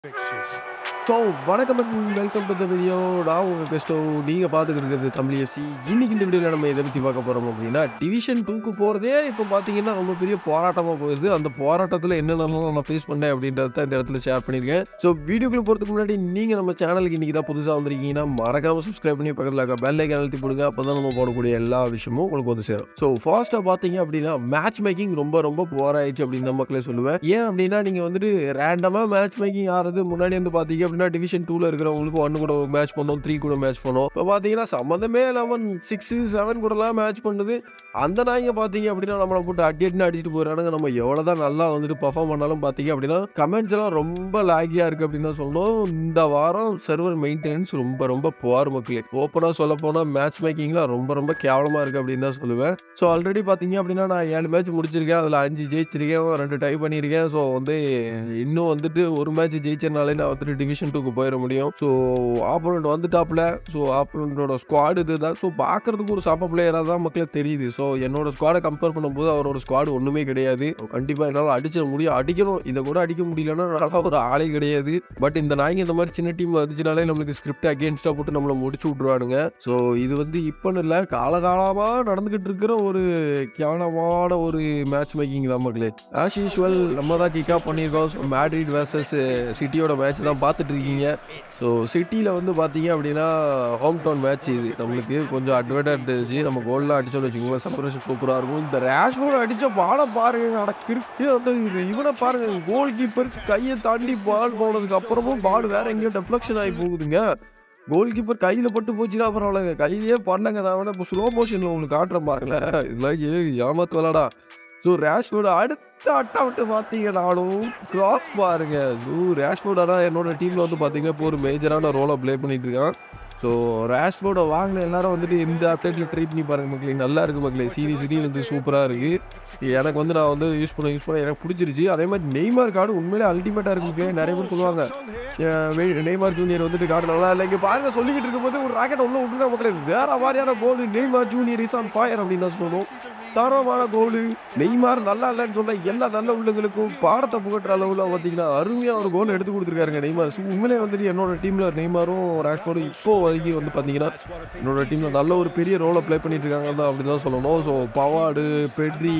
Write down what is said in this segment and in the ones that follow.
fixtures. So வணக்கம் welcome to the video நான் உங்கள் பெஸ்ட்டோ நீங்கள் பார்த்துக்கிட்டு இருக்கிறது தமிழ் எஃப்சி இன்னைக்கு இந்த வீடியோவில் நம்ம எதை பற்றி பார்க்க போகிறோம் அப்படின்னா டிவிஷன் டூக்கு போகிறதே இப்போ பார்த்தீங்கன்னா ரொம்ப பெரிய போராட்டமாக போகுது அந்த போராட்டத்தில் என்னென்னலாம் நான் ஃபேஸ் பண்ணேன் அப்படின்றத தான் இந்த இடத்துல ஷேர் பண்ணியிருக்கேன் ஸோ வீடியோக்குள்ள போகிறதுக்கு முன்னாடி நீங்கள் நம்ம சேனலுக்கு இன்றைக்கி தான் புதுசாக வந்திருக்கீங்கன்னா மறக்காமல் சப்ஸ்கிரைப் பண்ணி பக்கத்தில் இருக்க பெல் ஐக்கன் அழுத்தி போடுங்க அப்போ தான் நம்ம போடக்கூடிய எல்லா விஷயமும் உங்களுக்கு வந்து சேரும் ஸோ ஃபாஸ்ட்டாக பார்த்தீங்க அப்படின்னா மேட்ச் மேக்கிங் ரொம்ப ரொம்ப போராயிடுச்சு அப்படின்னு தான் மக்களே சொல்லுவேன் ஏன் அப்படின்னா நீங்கள் வந்துட்டு ரேண்டமாக மேட்ச் மேக்கிங் ஆறது முன்னாடி வந்து பார்த்தீங்க அப்படின்னா டிவிஷன் டூவில் இருக்கிறவங்களுக்கு ஒன்று கூட மேட்ச் பண்ணோம் த்ரீ கூட மேட்ச் பண்ணோம் இப்போ பார்த்தீங்கன்னா சம்மந்தமே இல்லாமல் சிக்ஸ் செவன் கூடலாம் மேட்ச் பண்ணுது அந்த நாய்ங்க பார்த்தீங்க அப்படின்னா நம்மளை போட்டு அடி அடினு அடிச்சுட்டு போயிடறானுங்க நம்ம எவ்வளோ தான் நல்லா வந்துட்டு பர்ஃபார்ம் பண்ணாலும் பார்த்தீங்க அப்படின்னா கமெண்ட்ஸ் எல்லாம் ரொம்ப லாகியாக இருக்குது அப்படின்னு தான் சொல்லணும் இந்த வாரம் சர்வர் மெயின்டெனன்ஸ் ரொம்ப ரொம்ப புவார் மக்களே ஓப்பனாக சொல்ல போனால் மேட்ச் மேக்கிங்லாம் ரொம்ப ரொம்ப கேவலமாக இருக்குது அப்படின்னு தான் சொல்லுவேன் ஸோ ஆல்ரெடி பார்த்தீங்க அப்படின்னா நான் ஏழு மேட்ச் முடிச்சிருக்கேன் அதில் அஞ்சு ஜெயிச்சிருக்கேன் ரெண்டு டை பண்ணியிருக்கேன் ஸோ வந்து இன்னும் வந்துட்டு ஒரு மேட்ச் ஜெயிச்சனாலே நான் வந்துட்டு டிவிஷன் டூக்கு போயிட முடியும் ஸோ ஆப்போனண்ட் வந்துட்டாப்புல ஸோ ஆப்போனண்டோட ஸ்குவாடு இதுதான் ஸோ பார்க்கறதுக்கு ஒரு சாப்பா பிளேயராக தான் மக்களே தெரியுது ஸோ என்னோட ஸ்குவாடை கம்பேர் பண்ணும்போது அவரோட ஸ்குவாடு ஒன்றுமே கிடையாது கண்டிப்பாக என்னால் அடிச்சிட முடியும் அடிக்கணும் இதை கூட அடிக்க முடியலன்னா நல்லா ஒரு ஆளே கிடையாது பட் இந்த நாய்ங்க இந்த மாதிரி சின்ன டீம் வந்துச்சுனாலே நம்மளுக்கு ஸ்கிரிப்ட் அகேன்ஸ்டாக போட்டு நம்மளை முடிச்சு விட்ருவானுங்க ஸோ இது வந்து இப்போன்னு இல்லை காலகாலமாக நடந்துக்கிட்டு இருக்கிற ஒரு கேவலமான ஒரு மேட்ச் மேக்கிங் தான் மக்களே ஆஸ் யூஷுவல் நம்ம தான் கிக் ஆஃப் பண்ணியிருக்கோம் ஸோ மேட்ரிட் வர்சஸ் சிட்டியோட மேட்ச் தான் பார்த்துட்டு இருக்கீங்க ஸோ சிட்டியில் வந்து பார்த்தீங்க அப்படின்னா ஹோம் டவுன் மேட்ச் இது நம்மளுக்கு கொஞ்சம் அட்வான்டேஜ் நம்ம கோல்லாம் அடிச்சோம்னு வச்சுக்கோங்க செப்பரேஷன் சூப்பராக இருக்கும் இந்த ரேஷ்போர்ட் அடித்த பாலை பாருங்க அட கிறுக்கே வந்து இவரு- இவனை பாருங்க கோல் கீப்பர் கையை தாண்டி பால் போனதுக்கு அப்புறமும் பால் வேற எங்கேயோ டெஃப்ளெக்ஷன் ஆகி போகுதுங்க கோல் கீப்பர் கையில் பட்டு போச்சுன்னா பரவாயில்லைங்க கையிலேயே பண்ணங்க நான் வேணா இப்போ ஸ்லோ மோஷனில் உங்களுக்கு காட்டுறேன் பாருங்களேன் இதெல்லாம் ஏ ஏமாத்து விளாடா ஸோ ரேஷ்போர்டு அடுத்த அட்டம்ட்டு பார்த்தீங்கன்னாலும் கிராஸ் பாருங்க ஸோ ரேஷ்போர்ட் ஆனால் என்னோட டீமில் வந்து பார்த்தீங்கன்னா இப்போ ஒரு மேஜரான ரோலை ப்ளே பண்ணிட்டு இருக்கான் ஸோ ரேஷ்போர்டை வாங்கின எல்லாரும் வந்துட்டு இந்த அப்டேட்டில் ட்ரை பண்ணி பாருங்க மக்களே நல்லா இருக்கு மக்களே சீரியஸ் சீரியல் வந்து சூப்பராக இருக்குது எனக்கு வந்து நான் வந்து யூஸ் பண்ண யூஸ் பண்ண எனக்கு பிடிச்சிருச்சு அதே மாதிரி நெய்மார் கார்டு உண்மையிலே அல்டிமேட்டாக இருக்கு மக்களே நிறைய பேர் சொல்லுவாங்க அஹ் வெ- நெய்மார் ஜூனியர் வந்துட்டு கார்டு நல்லா இல்லை இங்கே பாருங்க சொல்லிக்கிட்டு இருக்கும்போது ஒரு ராக்கெட் உள்ள விட்டுருக்கா மக்களே வேற மாதிரியான goal Neymar junior is on fire அப்படின்னு தான் சொல்லணும் தரமான கோலு நெய்மார் நல்லா இல்லைன்னு சொன்ன எல்லா நல்ல உள்ளங்களுக்கும் பாடத்தை புகட்டுற அளவில் பார்த்தீங்கன்னா அருமையாக ஒரு கோல் எடுத்து கொடுத்துருக்காருங்க நெய்மார் So, உண்மையிலே வந்துட்டு என்னோட டீமில் நெய்மாரும் ராஷ்போர்டும் இப்போ வரைக்கும் வந்து பார்த்தீங்கன்னா என்னோட டீமில் நல்ல ஒரு பெரிய ரோலை ப்ளே பண்ணிட்டு இருக்காங்க தான் அப்படி தான் சொல்லணும் so Pavard Pedri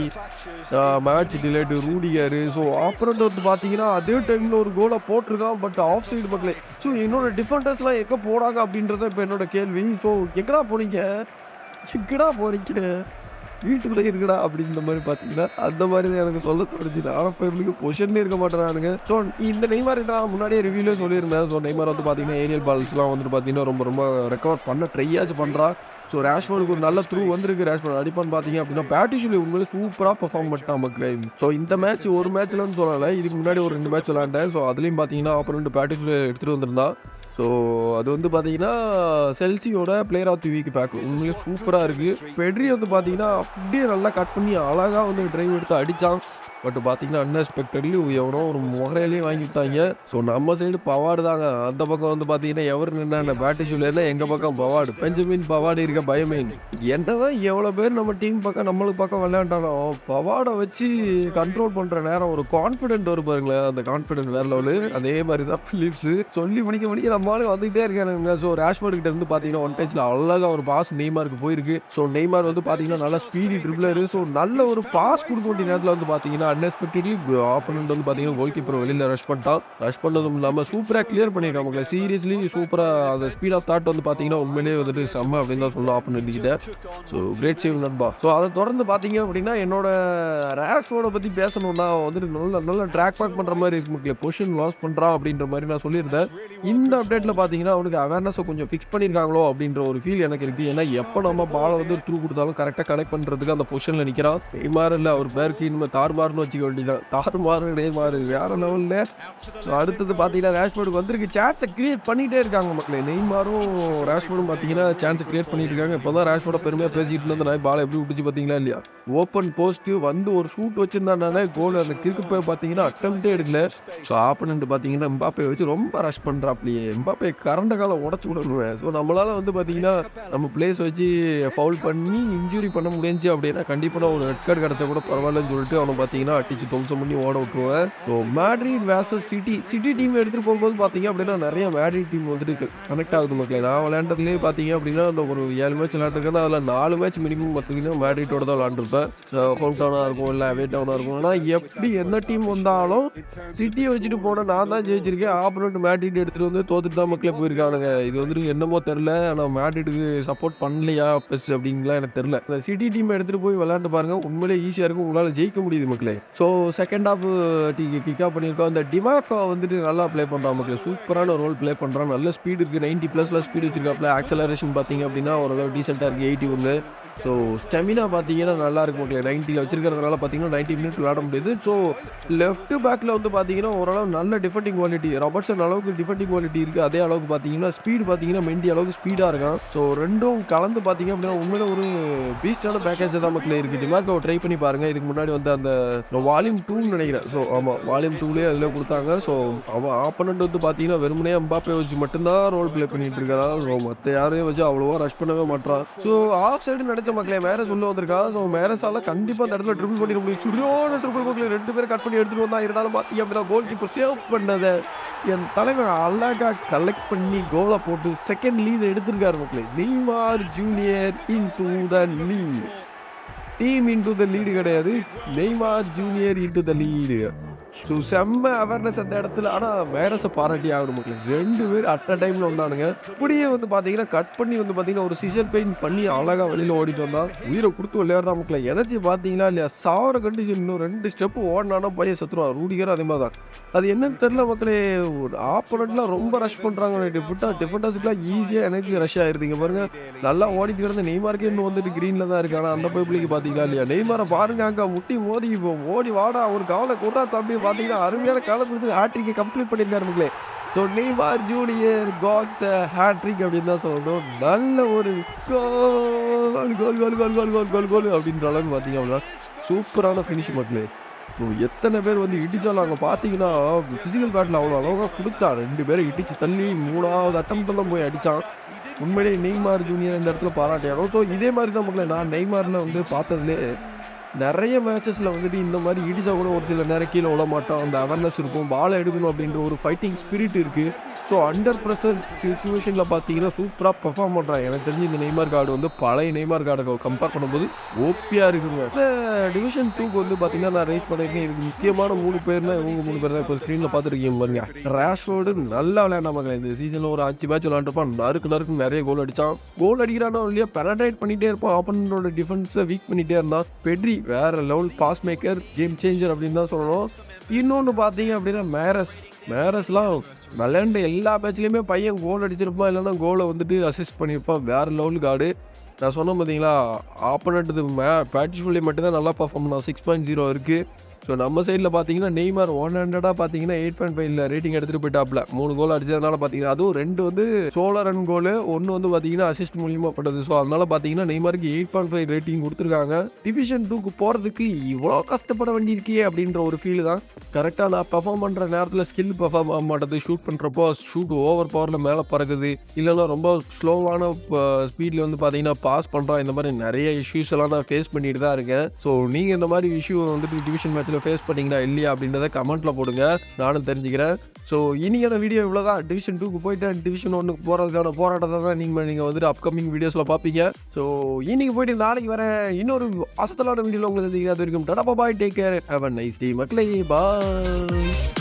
match De Ligt Rudiger so opponent வந்து பார்த்தீங்கன்னா அதே டைமில் ஒரு கோலை போட்டிருக்கான் பட் ஆஃப் சைடு மக்களே ஸோ என்னோட டிஃபெண்டர்ஸ்லாம் எங்கே போனாங்க அப்படின்றத இப்போ என்னோட கேள்வி ஸோ எங்கடா போனீங்க எங்கடா போறீங்க வீட்டுக்குள்ளே இருக்கடா அப்படின்ற மாதிரி பார்த்தீங்கன்னா அந்த மாதிரி தான் எனக்கு சொல்ல தோணுச்சு ஆனால் இப்போ இவங்களுக்கு பொசிஷன்லேயே இருக்க மாட்டேறானுங்க ஸோ இந்த நெய்மார் நான் முன்னாடியே ரிவ்யூலே சொல்லியிருந்தேன் ஸோ நெய்மார் வந்து பார்த்தீங்கன்னா ஏரியல் பால்ஸ்லாம் வந்துட்டு பார்த்தீங்கன்னா ரொம்ப ரொம்ப ரெக்கவர் பண்ண ட்ரையாச்சும் பண்ணுறா ஸோ ரேஷ்வர்டுக்கு ஒரு நல்ல த்ரூ வந்திருக்கு ரேஷ்வர்ட் அடிப்பான்னு பார்த்தீங்க அப்படின்னா பேட்டிஷுலி உண்மையிலே சூப்பராக பெர்ஃபார்ம் பண்ணிட்டான் மக்களே ஸோ இந்த மேட்ச் ஒரு மேட்ச்லன்னு சொல்லலை இதுக்கு முன்னாடி ஒரு ரெண்டு மேட்ச் விளாண்டேன் ஸோ அதுலேயும் பார்த்தீங்கன்னா அப்புறம் ரெண்டு பேட்டிஷுலி எடுத்துகிட்டு வந்திருந்தான் ஸோ அது வந்து பார்த்தீங்கன்னா செல்சியோட player of the week back உண்மையிலே சூப்பராக இருக்குது பெட்ரி வந்து பார்த்தீங்கன்னா அப்படியே நல்லா கட் பண்ணி அழகாக வந்து டிரைவ் எடுத்து அடித்தான் பட் பார்த்தீங்கன்னா அன்எக்ஸ்பெக்டட்லி எவனோ ஒரு முறையிலேயே வாங்கி விட்டாங்க ஸோ நம்ம சைடு பவாடு தாங்க அந்த பக்கம் வந்து பார்த்தீங்கன்னா எவர் நின்னா பேட்டிஷூலேருந்து எங்கள் பக்கம் பவாடு பெஞ்சமின் பவாடு இருக்க பயமே என்னதான் எவ்வளோ பேர் நம்ம டீம் பக்கம் நம்மளுக்கு பக்கம் விளையாண்டாலும் பவாடை வச்சு கண்ட்ரோல் பண்ணுற நேரம் ஒரு கான்ஃபிடென்ட் வரும் பாருங்களேன் அந்த கான்ஃபிடென்ட் வேற லெவலு அதே மாதிரி தான் பிலிப்ஸு சொல்லி முடிக்க முடிக்க நம்மளால வந்துகிட்டே இருக்கானுங்க ஸோ ரேஷ்பர்ட் கிட்ட இருந்து பார்த்தீங்கன்னா ஒன் டச்சில் அழகாக ஒரு பாஸ் நெய்மாருக்கு போயிருக்கு ஸோ நெய்மார் வந்து பார்த்தீங்கன்னா நல்லா ஸ்பீடி ட்ரிப்ளரு ஸோ நல்ல ஒரு பாஸ் கொடுக்க வேண்டிய நேரத்தில் வந்து பார்த்தீங்கன்னா அன்எக்ஸ்பெக்டட்லி ஆப்பனண்ட் வந்து பார்த்தீங்கன்னா கோல் கீப்பர் வெளியில் ரஷ் பண்ணிட்டான் ரஷ் பண்ணதும் இல்லாமல் சூப்பராக கிளியர் பண்ணியிருக்காங்க மக்களே சீரியஸ்லி சூப்பராக அந்த ஸ்பீட் ஆஃப் தாட் வந்து பார்த்தீங்கன்னா உண்மையிலேயே வந்துட்டு செம்ம அப்படின்னு தான் சொல்லலாம் ஆப்பனண்ட் கிட்ட ஸோ கிரேட் சேவ் நண்பா ஸோ அதை தொடர்ந்து பார்த்தீங்க அப்படின்னா என்னோட ரேஷ்வோட பற்றி பேசணும்னா வந்துட்டு நல்ல நல்ல ட்ராக் பேக் பண்ணுற மாதிரி இருக்கு மக்களே பொசிஷன் லாஸ் பண்ணுறான் அப்படின்ற மாதிரி நான் சொல்லியிருந்தேன் இந்த அப்டேட்டில் பார்த்தீங்கன்னா அவனுக்கு அவேர்னஸை கொஞ்சம் ஃபிக்ஸ் பண்ணியிருக்காங்களோ அப்படின்ற ஒரு ஃபீல் எனக்கு இருக்குது ஏன்னா எப்போ நம்ம பாலை வந்து த்ரூ கொடுத்தாலும் கரெக்டாக கனெக்ட் பண்ணுறதுக்கு அந்த பொசிஷனில் நிற்கிறான் நெய்மார் இல்லை அவர் பேருக்கு இனிமேல் தார்மார்னு வச்சுக்க வேண்டியதான் தார்மார் நெய்மார் வேற லெவலில் அடுத்தது பார்த்தீங்கன்னா ரேஷ்போர்டுக்கு வந்திருக்கு சான்ஸை கிரியேட் பண்ணிகிட்டே இருக்காங்க மக்களே நெய்மாரும் ரேஷ்போர்டும் பார்த்தீங்கன்னா சான்ஸை கிரியேட் பண்ணிட்டு இருக்காங்க இப்போ தான் ரேஷ்போர்டை பெருமையாக பேசிட்டு இருந்த நாய் பாலை எப்படி விட்டுச்சு பார்த்தீங்களா இல்லையா ஓப்பன் போஸ்ட்டு வந்து ஒரு ஷூட் வச்சிருந்தானே கோல் அந்த கிறுக்கு போய் பார்த்தீங்கன்னா அட்டம்ப்டே எடுக்கல ஸோ ஆப்பனண்ட் பார்த்தீங்கன்னா எம்பாப்பை வச்சு ரொம்ப ரஷ் பண்ணுறாப்லையே எம்பாப்பை கரண்ட காலம் உடச்சு விடணுவேன் ஸோ நம்மளால் வந்து பார்த்தீங்கன்னா நம்ம பிளேஸ் வச்சு ஃபவுல் பண்ணி இன்ஜுரி பண்ண முடிஞ்சு அப்படின்னா கண்டிப்பாக ஒரு ரெட் கார்டு கிடச்சா கூட பரவாயில்லன்னு சொல்லிட்டு அவனை பார்த்தீங்கன்னா பார்த்தீங்கன்னா அடிச்சு துவம்சம் பண்ணி ஓட விட்டுருவேன் so Madrid versus city city team எடுத்துகிட்டு போகும்போது பார்த்தீங்க அப்படின்னா நிறைய மேட்ரிட் டீம் வந்துட்டு கனெக்ட் ஆகுது மக்களே நான் விளையாண்டதுலேயே பார்த்தீங்க அப்படின்னா அந்த ஒரு ஏழு மேட்ச் விளையாண்டுருக்கேன் அதில் நாலு மேட்ச் மினிமம் பார்த்தீங்கன்னா மேட்ரிட்டோட தான் விளாண்டுருப்பேன் ஹோம் டவுனாக இருக்கும் இல்லை அவே டவுனாக இருக்கும் ஆனால் எப்படி என்ன டீம் வந்தாலும் சிட்டியை வச்சுட்டு போனால் நான் தான் ஜெயிச்சிருக்கேன் ஆப்போனண்ட் மேட்ரிட் எடுத்துகிட்டு வந்து தோத்துட்டு தான் மக்களே போயிருக்கானுங்க இது வந்துட்டு என்னமோ தெரில ஆனால் மேட்ரிட்டுக்கு சப்போர்ட் பண்ணலையா பெஸ் அப்படின்லாம் எனக்கு தெரில இந்த சிட்டி டீம் எடுத்துகிட்டு போய் விளையாண்டு பாருங்க உண்மையிலே ஈஸியாக இருக்கும் உங்களால் ஜெயிக்க முடியுது மக்களே so second half the kick off பண்ணியிருக்கோம் இந்த டிமாக்கோ வந்துட்டு நல்லா ப்ளே பண்ணுறான் மக்களே சூப்பரான ரோல் ப்ளே பண்ணுறான் நல்ல ஸ்பீடு இருக்குது நைன்ட்டி ப்ளஸில் ஸ்பீடு வச்சிருக்காப்ல ஆக்சலரேஷன் பார்த்தீங்க அப்படின்னா ஓரளவு டீசெண்டாக இருக்குது எயிட்டி ஒன்று ஸோ ஸ்டெமினா பார்த்தீங்கன்னா நல்லா இருக்கும் மக்களே நைன்ட்டியில் வச்சிருக்கிறதுனால பார்த்தீங்கன்னா நைன்ட்டி மினிட்ஸ் விளையாட முடியுது ஸோ லெஃப்ட் பேக்கில் வந்து பார்த்தீங்கன்னா ஓரளவு நல்ல டிஃபெண்டிங் குவாலிட்டி ராபர்ட்சன் அளவுக்கு டிஃபெண்டிங் குவாலிட்டி இருக்குது அதே அளவுக்கு பார்த்தீங்கன்னா ஸ்பீடு பார்த்தீங்கன்னா மெண்டி அளவுக்கு ஸ்பீடாக இருக்கான் ஸோ ரெண்டும் கலந்து பார்த்தீங்க அப்படின்னா உண்மையில ஒரு பீஸ்டான பேக்கேஜ் தான் மக்களே இருக்குது டிமார்க்கோ ட்ரை பண்ணி பாருங்க இதுக்கு முன்னாடி வந்து அந்த வால்யூம் டூன்னு நினைக்கிறேன் ஸோ ஆமாம் வால்யூம் டூலேயே அதில் கொடுத்தாங்க ஸோ அவன் ஆப்பனண்ட் வந்து பார்த்தீங்கன்னா வெறுமனே எம்பாப்பே வச்சு மட்டும்தான் ரோல் ப்ளே பண்ணிட்டு இருக்கான் ஸோ மற்ற யாரையும் வச்சு அவ்வளோவா ரஷ் பண்ணவே மாட்டான் ஸோ ஆஃப் சைடு நினைச்ச மக்களே மேரஸ் உள்ள வந்திருக்கான் ஸோ மேரஸால கண்டிப்பாக அந்த இடத்துல ட்ரிபிள் பண்ணிட முடியும் சுரியோட ட்ரிபிள் மக்களே ரெண்டு பேரும் கட் பண்ணி எடுத்துட்டு வந்தா இருந்தாலும் பார்த்தீங்க அப்படின்னா கோல் கீப்பர் சேவ் பண்ணதை என் தலைவர் அழகா கலெக்ட் பண்ணி கோலை போட்டு செகண்ட் லீட் எடுத்திருக்காரு மக்களே Neymar junior into the lead team into the lead கிடையாது Neymar junior into the lead so செம்ம அவேர்னஸ் அந்த இடத்துல ஆனால் மேரஸை பாராட்டி ஆகணும் மக்கள் ரெண்டு பேர் அட் அ டைமில் வந்தானுங்க இப்படியே வந்து பார்த்தீங்கன்னா கட் பண்ணி வந்து பார்த்தீங்கன்னா ஒரு சிசர் பெயின் பண்ணி அழகாக வெளியில் ஓடிட்டு வந்தான் உயிரை கொடுத்து விளையாடுறா மக்களை எனர்ஜி பார்த்தீங்களா இல்லையா சாவர கண்டிஷன் இன்னும் ரெண்டு ஸ்டெப்பு ஓடினானா பையன் செத்துருவான் ரூடிகர் அதே மாதிரி தான் அது என்னன்னு தெரியல மக்களே ஒரு ஆப்போனண்ட்லாம் ரொம்ப ரஷ் பண்ணுறாங்க டிஃபெண்டாக டிஃபெண்டர்ஸுக்குலாம் ஈஸியாக எனர்ஜி ரஷ் ஆயிருந்தீங்க பாருங்க நல்லா ஓடிட்டு கிடந்த நெய்மார்க்கே இன்னும் வந்துட்டு க்ரீனில் தான் இருக்காங்க அந்த பைப்லிக்கு பார்த்தீங்களா இல்லையா நெய்மாரை பாருங்க அங்கே முட்டி மோதி இப்போ ஓடி வாடா ஒரு கவலை கொடுறா தம்பி பார்த்தீங்கன்னா அருமையான காலம் கொடுத்து ஹேட்ரிக்கை கம்ப்ளீட் பண்ணியிருக்காரு மக்களே so Neymar junior got the hattrick அப்படின்னு தான் சொல்லணும் நல்ல ஒரு கோல் கோல் கோல் கோல் கோல் கோல் கோல் கோல் அப்படின்ற அளவுக்கு பார்த்தீங்க அப்படின்னா சூப்பரான ஃபினிஷ் மக்களே ஸோ எத்தனை பேர் வந்து இடிச்சாலும் அங்கே பார்த்தீங்கன்னா ஃபிசிக்கல் பேட்டில் அவ்வளோ அளவுக்கு கொடுத்தா ரெண்டு பேரும் இடிச்சு தள்ளி மூணாவது அட்டம்லாம் போய் அடித்தான் உண்மையிலேயே நெய்மார் ஜூனியர் இந்த இடத்துல பாராட்டியாகும் ஸோ இதே மாதிரி தான் மக்களே நான் நெய்மாரில் வந்து பார்த்ததுலே நிறைய மேட்சஸில் வந்துட்டு இந்த மாதிரி இடிச்சா கூட ஒரு சில நேரம் கீழே விழ மாட்டோம் அந்த அவேர்னஸ் இருக்கும் பாலை எடுக்கணும் அப்படின்ற ஒரு ஃபைட்டிங் ஸ்பிரிட் இருக்குது ஸோ அண்டர் ப்ரெஷர் சுச்சுவேஷனில் பார்த்தீங்கன்னா சூப்பராக பெர்ஃபார்ம் பண்ணுறாங்க எனக்கு தெரிஞ்சு இந்த நெய்மார் கார்டு வந்து பழைய நெய்மார் கார்டை கம்பேர் பண்ணும்போது ஓப்பியாக இருக்குங்க இந்த டிவிஷன் டூக்கு வந்து பார்த்தீங்கன்னா நான் ரேட் பண்ணியிருக்கேன் இதுக்கு முக்கியமான மூணு பேர்னா இவங்க மூணு பேர் தான் இப்போ ஸ்க்ரீனில் பார்த்துருக்கீங்க பாருங்க ரேஷ்வோர்டு நல்லா விளையாண்டாமாங்க இந்த சீசனில் ஒரு அஞ்சு மேட்ச் விளையாண்டுருப்பான் நறுக்கு நறுக்கு நிறைய கோல் அடித்தான் கோல் அடிக்கிறானோ இல்லையா பெனட்ரேட் பண்ணிகிட்டே இருப்பான் ஆப்பனோட டிஃபென்ஸை வீக் பண்ணிகிட்டே இருந்தான் பெட்ரி வேற level pass maker game changer அப்படின்னு தான் சொல்லணும் இன்னொன்று பார்த்தீங்க அப்படின்னா மேரஸ் மேரஸ்லாம் விளையாண்ட எல்லா மேட்ச்லேயுமே பையன் கோல் அடிச்சிருப்பான் இல்லைன்னா கோலை வந்துட்டு அசிஸ்ட் பண்ணியிருப்பான் வேற லெவல் கார்டு நான் சொன்னேன் பார்த்தீங்களா ஆப்போனண்ட் மே பேட்டிஸ்ஃபுல்லி மட்டும்தான் நல்லா பர்ஃபார்ம் பண்ணான் சிக்ஸ் பாயிண்ட் ஜீரோ இருக்குது ஸோ நம்ம சைடில் பார்த்தீங்கன்னா நெய்மார் ஒன் ஹண்ட்ரடாக பார்த்தீங்கன்னா எயிட் பாயிண்ட் ஃபைவ்ல ரேட்டிங் எடுத்துகிட்டு போயிட்டாப்ல மூணு கோல் அடிச்சதுனால பார்த்தீங்கன்னா அதுவும் ரெண்டு வந்து சோழ ரன் கோல் ஒன்று வந்து பார்த்தீங்கன்னா அசிஸ்ட் மூலியமாக பட்டது ஸோ அதனால பார்த்தீங்கன்னா நெய்மாருக்கு எயிட் பாயிண்ட் ஃபைவ் ரேட்டிங் கொடுத்துருக்காங்க டிவிஷன் டூக்கு போகிறதுக்கு இவ்வளோ கஷ்டப்பட வேண்டியிருக்கே அப்படின்ற ஒரு ஃபீல் தான் கரெக்டாக நான் பெர்ஃபார்ம் பண்ணுற நேரத்தில் ஸ்கில் பெர்ஃபார்ம் ஆக மாட்டேது ஷூட் பண்ணுறப்போ ஷூட் ஓவர் பவரில் மேலே பறக்குது இல்லைன்னா ரொம்ப ஸ்லோவான ஸ்பீடில் வந்து பார்த்தீங்கன்னா பாஸ் பண்ணுறான் இந்த மாதிரி நிறைய இஷ்யூஸ் எல்லாம் நான் ஃபேஸ் பண்ணிட்டு தான் இருக்கேன் ஸோ நீங்கள் இந்த மாதிரி இஷ்யூ வந்துட்டு டிவிஷன் மேட்ச்சில் ஃபேஸ் பண்ணீங்களா இல்லையா அப்படின்றத கமெண்ட்டில் போடுங்க நானும் தெரிஞ்சுக்கிறேன் ஸோ இனியான வீடியோ இவ்வளோ தான் டிவிஷன் டூக்கு போயிட்டு டிவிஷன் ஒன்றுக்கு போகிறதுக்கான போராட்டத்தை தான் நீங்கள் நீங்கள் வந்துட்டு அப்கமிங் வீடியோஸில் பார்ப்பீங்க ஸோ இன்னைக்கு போயிட்டு நாளைக்கு வர இன்னொரு அசத்தலான வீடியோவில் உங்களுக்கு தெரியாது வரைக்கும் tata bye take care have a nice day மக்களே பாய்